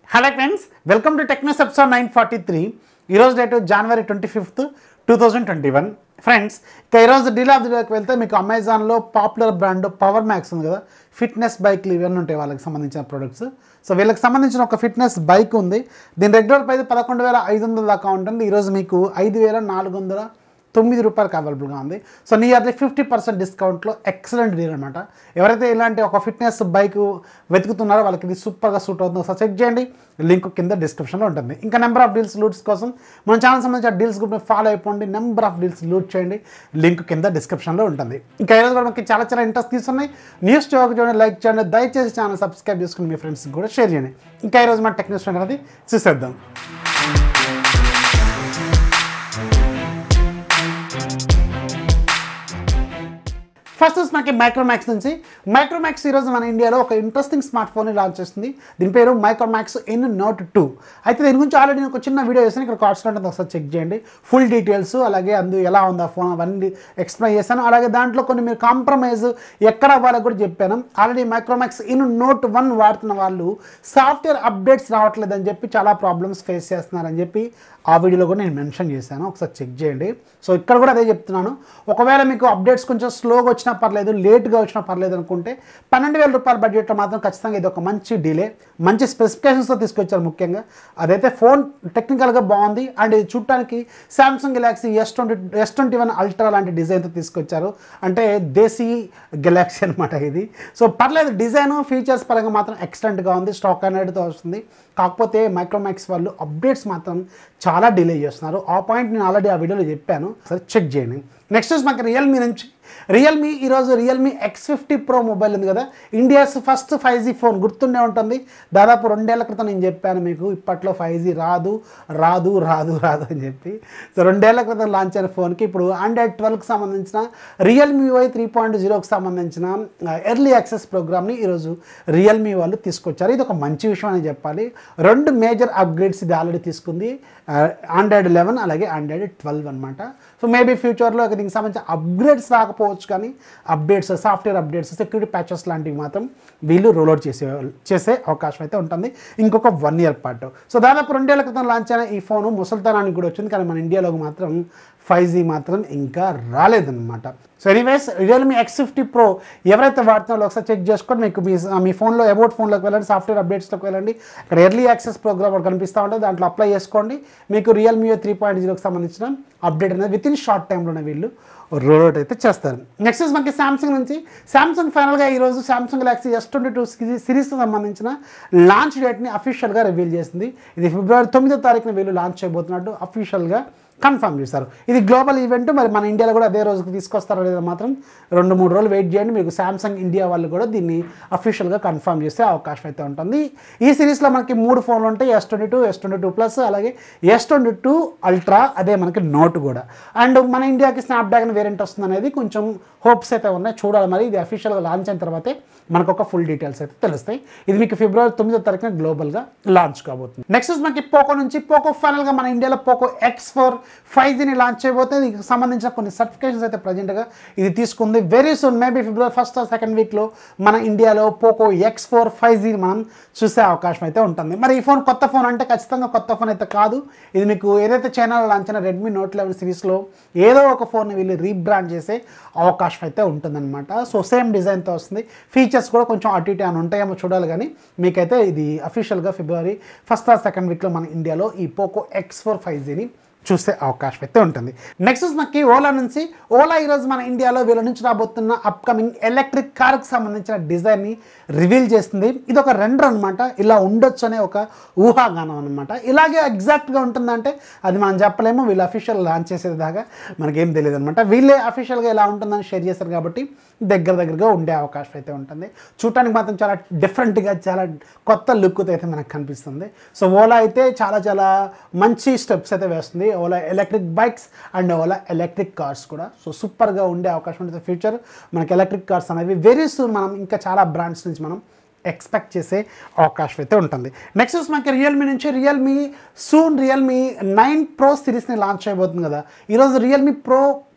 hello friends welcome to Technos episode nine forty three ఈరోజు date January twenty fifth two thousand twenty one friends ఇక ఈరోజు deal of the డేకి వెళ్తే మీకు అమెజాన్లో పాపులర్ బ్రాండ్ పవర్ మ్యాక్స్ ఉంది కదా ఫిట్నెస్ బైక్లు ఇవన్నీ ఉంటాయి వాళ్ళకి సంబంధించిన ప్రొడక్ట్స్ సో వీళ్ళకి సంబంధించిన ఒక ఫిట్నెస్ బైక్ ఉంది దీని రెగ్యులర్ ప్రైస్ పదకొండు వేల ఐదు వందల దాకా ఉంటుంది ఈరోజు మీకు ఐదు వేల నాలుగు వందల తొమ్మిది రూపాయలకి అవైలబుల్గా ఉంది సో నియర్లీ ఫిఫ్టీ పర్సెంట్ డిస్కౌంట్లో ఎక్సలెంట్ డీల్ అనమాట ఎవరైతే ఇలాంటి ఒక ఫిట్నెస్ బైక్ వెతుకుతున్నారో వాళ్ళకి ఇది సూపర్గా సూట్ అవుతుందో సో చెక్ చేయండి లింక్ కింద డిస్క్రిప్షన్లో ఉంటుంది ఇంకా నెంబర్ ఆఫ్ డీల్స్ లూట్స్ కోసం మన ఛానల్ సంబంధించిన డీల్స్ గ్రూప్ని ఫాలో అయిపోండి నెంబర్ ఆఫ్ డీల్స్ లూట్ చేయండి లింక్ కింద డిస్క్రిప్షన్లో ఉంటుంది ఇంకా ఈరోజు కూడా మనకి చాలా చాలా ఇంట్రెస్ట్ తీసున్నాయి న్యూస్ చూడక చూడండి లైక్ చేయండి దయచేసి ఛానల్ సబ్స్క్రైబ్ చేసుకుని మీ ఫ్రెండ్స్కి కూడా షేర్ చేయండి ఇంకా ఈరోజు మన టెక్నిక్స్ అనేది చూసేద్దాం ఫస్ట్ వచ్చి మనకి మైక్రోమాక్స్ నుంచి మైక్రోమాక్స్ ఈరోజు మన ఇండియాలో ఒక ఇంట్రెస్టింగ్ స్మార్ట్ ఫోన్ని లాంచ్ చేస్తుంది దీని పేరు మైక్రోమాక్స్ ఇన్ నోట్ టూ అయితే దీని గురించి ఆల్రెడీ నేను ఒక చిన్న వీడియో చేశాను ఇక్కడ కార్డ్స్ ఉంటుంది ఒకసారి చెక్ చేయండి ఫుల్ డీటెయిల్స్ అలాగే అందు ఎలా ఉంది ఆ ఫోన్ అవన్నీ ఎక్స్ప్లెయిన్ చేశాను అలాగే దాంట్లో కొన్ని మీరు కాంప్రమైజ్ ఎక్కడ అవ్వాలో కూడా చెప్పాను already Micromax in note one వాడుతున్న వాళ్ళు సాఫ్ట్వేర్ అప్డేట్స్ రావట్లేదని చెప్పి చాలా ప్రాబ్లమ్స్ ఫేస్ చేస్తున్నారని చెప్పి ఆ వీడియోలో కూడా నేను మెన్షన్ చేశాను ఒకసారి చెక్ చేయండి సో ఇక్కడ కూడా అదే చెప్తున్నాను ఒకవేళ మీకు అప్డేట్స్ కొంచెం స్లోగా వచ్చినా పర్లేదు లేట్గా వచ్చినా పర్లేదు అనుకుంటే పన్నెండు వేల రూపాయల బడ్జెట్లో మాత్రం ఖచ్చితంగా ఇది ఒక మంచి డిలే మంచి స్పెసిఫికేషన్స్తో తీసుకొచ్చారు ముఖ్యంగా అదైతే ఫోన్ టెక్నికల్గా బాగుంది అండ్ ఇది చూడటానికి Samsung Galaxy S twenty S twenty one ultra లాంటి డిజైన్తో తీసుకొచ్చారు అంటే దేశీ గెలాక్సీ అనమాట ఇది సో పర్లేదు డిజైన్ ఫీచర్స్ పరంగా మాత్రం ఎక్సలెంట్గా ఉంది స్టాక్ హండ్రెడ్తో వస్తుంది కాకపోతే మైక్రోమాక్స్ వాళ్ళు అప్డేట్స్ మాత్రం చాలా డిలే చేస్తున్నారు ఆ పాయింట్ నేను ఆల్రెడీ ఆ వీడియోలో చెప్పాను సరే చెక్ చేయండి నెక్స్ట్ వచ్చి మనకి రియల్మీ నుంచి రియల్మీ ఈరోజు Realme X fifty pro mobile ఉంది కదా India's first five G phone గుర్తుండే ఉంటుంది దాదాపు రెండేళ్ల క్రితం నేను చెప్పాను మీకు ఇప్పట్లో ఫైవ్ జీ రాదు రాదు రాదు రాదు అని చెప్పి సో రెండేళ్ల క్రితం లాంచ్ అయిన ఫోన్కి ఇప్పుడు ఆండ్రాయిడ్ ట్వెల్వ్కి సంబంధించిన రియల్మీ వై త్రీ పాయింట్ జీరోకి సంబంధించిన ఎర్లీ యాక్సెస్ ప్రోగ్రామ్ని ఈరోజు రియల్మీ వాళ్ళు తీసుకొచ్చారు ఇది ఒక మంచి విషయం అని చెప్పాలి రెండు మేజర్ అప్గ్రేడ్స్ ఇది ఆల్రెడీ తీసుకుంది ఆండ్రాయిడ్ లెవెన్ అలాగే ఆండ్రాయిడ్ ట్వెల్వ్ అనమాట సో మేబీ ఫ్యూచర్లో దీనికి సంబంధించిన అప్గ్రేడ్స్ రాకపోవచ్చు కానీ updates software updates security patches లాంటివి మాత్రం వీళ్ళు రోల్అవుట్ చేసే చేసే అవకాశం అయితే ఉంటుంది ఇంకొక వన్ ఇయర్ పాటు సో దాదాపు రెండేళ్ల క్రితం లాంచ్ అయిన ఈ ఫోను ముసల్తనానికి కూడా వచ్చింది కానీ మన ఇండియాలోకి మాత్రం ఫైవ్ జీ మాత్రం ఇంకా రాలేదన్నమాట so anyways Realme X fifty pro ఎవరైతే వాడుతున్నారో ఒకసారి చెక్ చేసుకొని మీకు మీ మీ ఫోన్లో అబౌట్ ఫోన్లోకి వెళ్ళండి సాఫ్ట్వేర్ అప్డేట్స్లోకి వెళ్ళండి ఇక్కడ ఎర్లీ యాక్సెస్ ప్రోగ్రామ్ ఒకటి కనిపిస్తూ ఉంటుంది దాంట్లో అప్లై చేసుకోండి మీకు రియల్మీ త్రీ పాయింట్ జీరోకి సంబంధించిన అప్డేట్ అనేది విత్ ఇన్ షార్ట్ టైంలోనే వీళ్ళు రోల్అవుట్ అయితే చేస్తారు నెక్స్ట్ ఇస్ మనకి శాంసంగ్ నుంచి శాంసంగ్ ఫైనల్గా ఈరోజు Samsung Galaxy S twenty two సిరీస్కి సంబంధించిన లాంచ్ డేట్ని అఫీషియల్గా రివీల్ చేసింది ఇది ఫిబ్రవరి తొమ్మిదో తారీఖున వీళ్ళు లాంచ్ చేయబోతున్నట్టు అఫీషియల్గా కన్ఫర్మ్ చేశారు ఇది గ్లోబల్ ఈవెంట్ మరి మన ఇండియాలో కూడా అదే రోజుకి తీసుకొస్తారో లేదో మాత్రం రెండు మూడు రోజులు వెయిట్ చేయండి మీకు శాంసంగ్ ఇండియా వాళ్ళు కూడా దీన్ని అఫీషియల్గా కన్ఫర్మ్ చేసే అవకాశం అయితే ఉంటుంది ఈ సిరీస్లో మనకి మూడు ఫోన్లు ఉంటాయి S twenty two S twenty two plus అలాగే ఎస్ ట్వంటీ టూ అల్ట్రా అదే మనకి నోట్ కూడా అండ్ మన ఇండియాకి స్నాప్డ్రాగన్ వేరియంట్ వస్తుంది అనేది కొంచెం హోప్స్ అయితే ఉన్నాయి చూడాలి మరి ఇది అఫీషియల్గా లాంచ్ అయిన తర్వాతే మనకు ఒక ఫుల్ డీటెయిల్స్ అయితే తెలుస్తాయి ఇది మీకు ఫిబ్రవరి తొమ్మిదో తారీఖున గ్లోబల్గా లాంచ్ కాబోతుంది నెక్స్ట్ మనకి పోకో నుంచి పోకో ఫైనల్గా మన ఇండియాలో పోకో ఎక్స్ ఫోర్ ఫైవ్ జీని లాంచ్ చేయబోతుంది దీనికి సంబంధించిన కొన్ని సర్టిఫికేషన్స్ అయితే ప్రజెంట్గా ఇది తీసుకుంది very soon maybe February first or second వీక్లో మన ఇండియాలో పోకో ఎక్స్ ఫోర్ ఫైవ్ జీని మనం చూసే అవకాశం అయితే ఉంటుంది మరి ఈ ఫోన్ కొత్త ఫోన్ అంటే ఖచ్చితంగా కొత్త ఫోన్ అయితే కాదు ఇది మీకు ఏదైతే చైనాలో లాంచ్ అయిన రెడ్మీ నోట్ లెవెన్ సిరీస్లో ఏదో ఒక ఫోన్ వీళ్ళు రీబ్రాండ్ చేసే అవకాశం అయితే ఉంటుందన్నమాట సో సేమ్ డిజైన్తో వస్తుంది ఫీచర్స్ కూడా కొంచెం అటు ఇటు అని ఉంటాయేమో చూడాలి కానీ మీకైతే ఇది అఫీషియల్గా ఫిబ్రవరి ఫస్ట్ ఆర్ సెకండ్ వీక్లో మన ఇండియాలో ఈ పోకో ఎక్స్ ఫోర్ ఫైవ్ జీని చూసే అవకాశం అయితే ఉంటుంది నెక్స్ట్ మనకి ఓలా నుంచి ఓలా ఈరోజు మన ఇండియాలో వీళ్ళ నుంచి రాబోతున్న అప్కమింగ్ ఎలక్ట్రిక్ కార్కి సంబంధించిన డిజైన్ని రివీల్ చేస్తుంది ఇది ఒక రెండర్ అనమాట ఇలా ఉండొచ్చు అనే ఒక ఊహాగానం అనమాట ఇలాగే ఎగ్జాక్ట్గా ఉంటుందంటే అది మనం చెప్పలేము వీళ్ళు అఫీషియల్ లాంచ్ చేసేదాకా మనకేం తెలియదు అనమాట వీళ్ళే అఫీషియల్గా ఇలా ఉంటుందని షేర్ చేశారు కాబట్టి దగ్గర దగ్గరగా ఉండే అవకాశం అయితే ఉంటుంది చూడటానికి మాత్రం చాలా డిఫరెంట్గా చాలా కొత్త లుక్ అయితే మనకు కనిపిస్తుంది సో ఓలా అయితే చాలా చాలా మంచి స్టెప్స్ అయితే వేస్తుంది Ola electric bikes and Ola electric cars కూడా సో సూపర్గా ఉండే అవకాశం ఉంటుంది ఫ్యూచర్ మనకి ఎలక్ట్రిక్ కార్స్ అనేవి వెరీ సూన్ మనం ఇంకా చాలా బ్రాండ్స్ నుంచి మనం ఎక్స్పెక్ట్ చేసే అవకాశం అయితే ఉంటుంది నెక్స్ట్ వచ్చి మనకి రియల్మీ నుంచి Realme soon Realme nine pro సిరీస్ని లాంచ్ చేయబోతుంది కదా ఈరోజు రియల్మీ ప్రో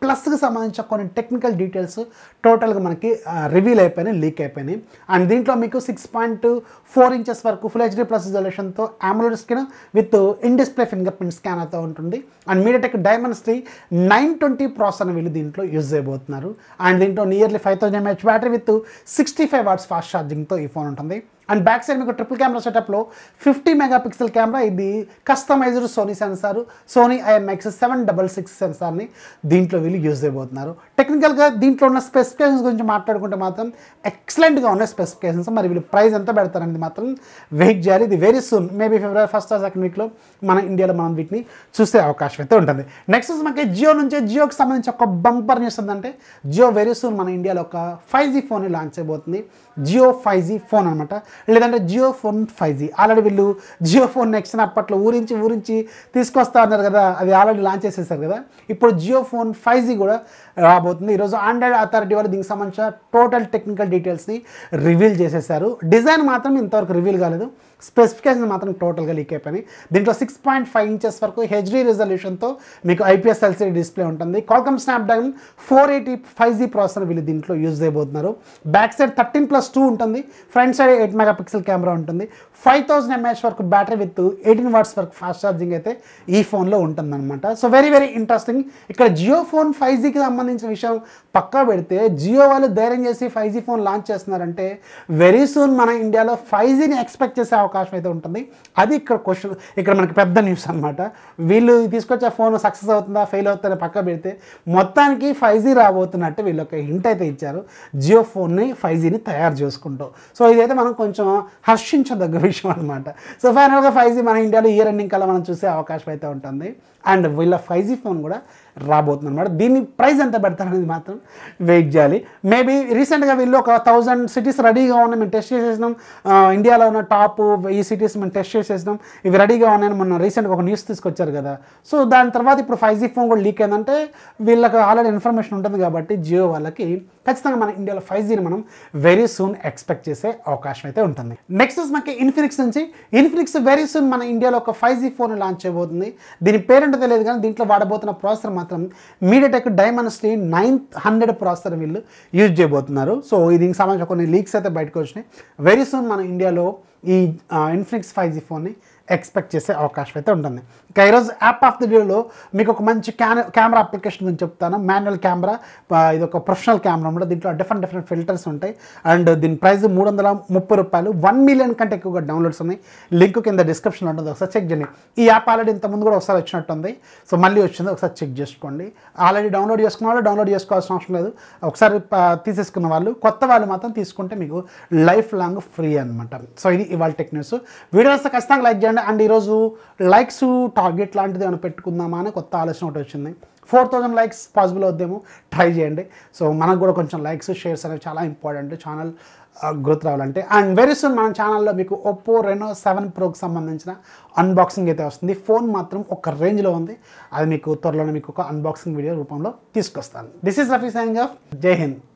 ప్లస్కి సంబంధించిన కొన్ని టెక్నికల్ డీటెయిల్స్ టోటల్గా మనకి రివీల్ అయిపోయినాయి లీక్ అయిపోయినాయి అండ్ దీంట్లో మీకు సిక్స్ పాయింట్ ఫోర్ ఇంచెస్ వరకు ఫుల్ హెచ్డీ ప్లస్ రిజల్యూషన్తో AMOLED screen with in display fingerprint స్కానర్తో ఉంటుంది and MediaTek Dimensity nine twenty processor వీళ్ళు దీంట్లో యూజ్ చేయబోతున్నారు అండ్ దీంట్లో nearly five thousand mAh battery with sixty five watts fast ఛార్జింగ్తో ఈ ఫోన్ ఉంటుంది అండ్ బ్యాక్ సైడ్ మీకు ట్రిపుల్ కెమెరా సెటప్లో ఫిఫ్టీ మెగా పిక్సెల్ కెమెరా ఇది customized Sony sensor Sony IMX seven double six సెన్సార్ని దీంట్లో వీళ్ళు యూజ్ చేయబోతున్నారు టెక్నికల్గా దీంట్లో ఉన్న స్పెసిఫికేషన్స్ గురించి మాట్లాడుకుంటే మాత్రం ఎక్సలెంట్గా ఉన్నాయి స్పెసిఫికేషన్స్ మరి వీళ్ళు ప్రైస్ ఎంత పెడతారనేది మాత్రం వెయిట్ చేయాలి ఇది very soon maybe February first or second వీక్లో మన ఇండియాలో మనం వీటిని చూసే అవకాశం అయితే ఉంటుంది నెక్స్ట్ మనకి జియో నుంచి జియోకి సంబంధించి ఒక బంపర్ న్యూస్ ఉందంటే జియో వెరీ సూన్ మన ఇండియాలో ఒక ఫైవ్ జీ ఫోన్ లాంచ్ అయిపోతుంది జియో ఫైవ్ జీ ఫోన్ అనమాట లేదంటే Jio phone five G already వీళ్ళు జియో ఫోన్ నెక్స్ట్ అప్పట్లో ఊరించి ఊరించి తీసుకొస్తా అన్నారు కదా అది ఆల్రెడీ లాంచ్ చేసేసారు కదా ఇప్పుడు జియో ఫోన్ ఫైవ్ జీ కూడా రాబోతుంది ఈరోజు ఆండ్రాయిడ్ అథారిటీ వాళ్ళు దీనికి సంబంధించిన టోటల్ టెక్నికల్ డీటెయిల్స్ని రివీల్ చేసేసారు డిజైన్ మాత్రం ఇంతవరకు రివీల్ కాలేదు స్పెసిఫికేషన్ మాత్రం టోటల్గా లీక్ అయిపోయినాయి దీంట్లో సిక్స్ పాయింట్ ఫైవ్ ఇంచెస్ వరకు హెచ్డీ రిజల్యూషన్తో మీకు ఐపీఎస్ ఎల్సీడీ డిస్ప్లే ఉంటుంది Qualcomm Snapdragon four eighty five G processor వీళ్ళు దీంట్లో యూజ్ చేయబోతున్నారు back side thirteen plus two ఉంటుంది front side eight megapixel camera ఉంటుంది ఫైవ్ థౌసండ్ ఎంఏహెచ్ వరకు బ్యాటరీ విత్ ఎయిటీన్ వాట్స్ వరకు ఫాస్ట్ ఛార్జింగ్ అయితే ఈ ఫోన్లో ఉంటుందన్నమాట సో వెరీ వెరీ ఇంట్రెస్టింగ్ ఇక్కడ జియో ఫోన్ ఫైవ్ జీకి సంబంధించిన విషయం పక్కా పెడితే జియో వాళ్ళు ధైర్యం చేసి ఫైవ్ జీ ఫోన్ లాంచ్ చేస్తున్నారంటే వెరీ సూన్ మన ఇండియాలో ఫైవ్ జీని ఎక్స్పెక్ట్ చేసే అవకాశం అయితే ఉంటుంది అది ఇక్కడ క్వశ్చన్ ఇక్కడ మనకి పెద్ద న్యూస్ అనమాట వీళ్ళు తీసుకొచ్చే ఫోన్ సక్సెస్ అవుతుందా ఫెయిల్ అవుతుందా పక్క పెడితే మొత్తానికి ఫైవ్ జీ రాబోతున్నట్టు వీళ్ళు ఒక హింట్ అయితే ఇచ్చారు జియో ఫోన్ని ఫైవ్ జీని తయారు చేసుకుంటూ సో ఇదైతే మనం కొంచెం హర్షించదగ్గ విషయం అనమాట సో ఫైనల్గా ఫైవ్ జీ మన ఇండియాలో ఇయర్ ఎండింగ్ కల్లా మనం చూసే అవకాశం అయితే ఉంటుంది అండ్ వీళ్ళ ఫైవ్ జీ ఫోన్ కూడా రాబోతుంది అనమాట దీని ప్రైస్ ఎంత పెడతారనేది మాత్రం వెయిట్ చేయాలి మేబీ రీసెంట్గా వీళ్ళు ఒక థౌజండ్ సిటీస్ రెడీగా ఉన్నాయి మేము టెస్ట్ చేసేసినాం ఆ, ఇండియాలో ఉన్న టాప్ ఈ సిటీస్ మేము టెస్ట్ చేసేసినాం ఇవి రెడీగా ఉన్నాయని మొన్న రీసెంట్గా ఒక న్యూస్ తీసుకొచ్చారు కదా సో దాని తర్వాత ఇప్పుడు ఫైవ్ జీ ఫోన్ కూడా లీక్ అయిందంటే వీళ్ళకి ఆల్రెడీ ఇన్ఫర్మేషన్ ఉంటుంది కాబట్టి జియో వాళ్ళకి ఖచ్చితంగా మన ఇండియాలో ఫైవ్ జీని మనం వెరీ సూన్ ఎక్స్పెక్ట్ చేసే అవకాశం అయితే ఉంటుంది నెక్స్ట్ మనకి ఇన్ఫినిక్స్ నుంచి ఇన్ఫినిక్స్ వెరీ సూన్ మన ఇండియాలో ఒక ఫైవ్ జీ ఫోన్ లాంచ్ చేయబోతుంది దీని పేరెంట్ తెలియదు కానీ దీంట్లో వాడబోతున్న ప్రాసెసర్ మాత్రం MediaTek Dimensity nine hundred processor వీళ్ళు యూజ్ చేయబోతున్నారు సో దీనికి సంబంధించిన కొన్ని లీక్స్ అయితే బయటకు వచ్చినాయి వెరీ సూన్ మన ఇండియాలో ఈ ఇన్ఫినిక్స్ ఫైవ్ జీ ఫోన్ని ఎక్స్పెక్ట్ చేసే అవకాశం అయితే ఉంటుంది ఇక ఈరోజు యాప్ ఆఫ్ ది డేలో మీకు ఒక మంచి క్యాన కెమెరా అప్లికేషన్ గురించి చెప్తాను మాన్యువల్ కెమెరా ఇది ఒక ప్రొఫెషనల్ కెమెరా అనమాట దీంట్లో డిఫరెంట్ డిఫరెంట్ ఫిల్టర్స్ ఉంటాయి అండ్ దీని ప్రైస్ మూడు వందల ముప్పై రూపాయలు వన్ మిలియన్ కంటే ఎక్కువగా డౌన్లోడ్స్ ఉన్నాయి లింక్ కింద డిస్క్రిప్షన్లో ఉంటుంది ఒకసారి చెక్ చేయండి ఈ యాప్ ఆల్రెడీ ఇంత ముందు కూడా ఒకసారి వచ్చినట్టుంది సో మళ్ళీ వచ్చింది ఒకసారి చెక్ చేసుకోండి ఆల్రెడీ డౌన్లోడ్ చేసుకున్న వాళ్ళు డౌన్లోడ్ చేసుకోవాల్సిన అవసరం లేదు ఒకసారి ఆ, తీసేసుకున్న వాళ్ళు కొత్త వాళ్ళు మాత్రం తీసుకుంటే మీకు లైఫ్ లాంగ్ ఫ్రీ అనమాట సో ఇది ఇవాళ టెక్ న్యూస్ వీడియో వస్తే ఖచ్చితంగా లైక్ చేయండి అండ్ ఈరోజు లైక్స్ టార్గెట్ లాంటిది ఏమైనా పెట్టుకుందామా అని కొత్త ఆలోచన ఒకటి వచ్చింది ఫోర్ థౌజండ్ లైక్స్ పాసిబుల్ అవుద్దేమో ట్రై చేయండి సో మనకు కూడా కొంచెం లైక్స్ షేర్స్ అనేవి చాలా ఇంపార్టెంట్ ఛానల్ గ్రోత్ రావాలంటే అండ్ వెరీ సూన్ మన ఛానల్లో మీకు ఒప్పో రెనో సెవెన్ ప్రోకి సంబంధించిన అన్బాక్సింగ్ అయితే వస్తుంది ఫోన్ మాత్రం ఒక రేంజ్లో ఉంది అది మీకు త్వరలోనే మీకు ఒక అన్బాక్సింగ్ వీడియో రూపంలో తీసుకొస్తాను this is Rafi signing off Jai Hind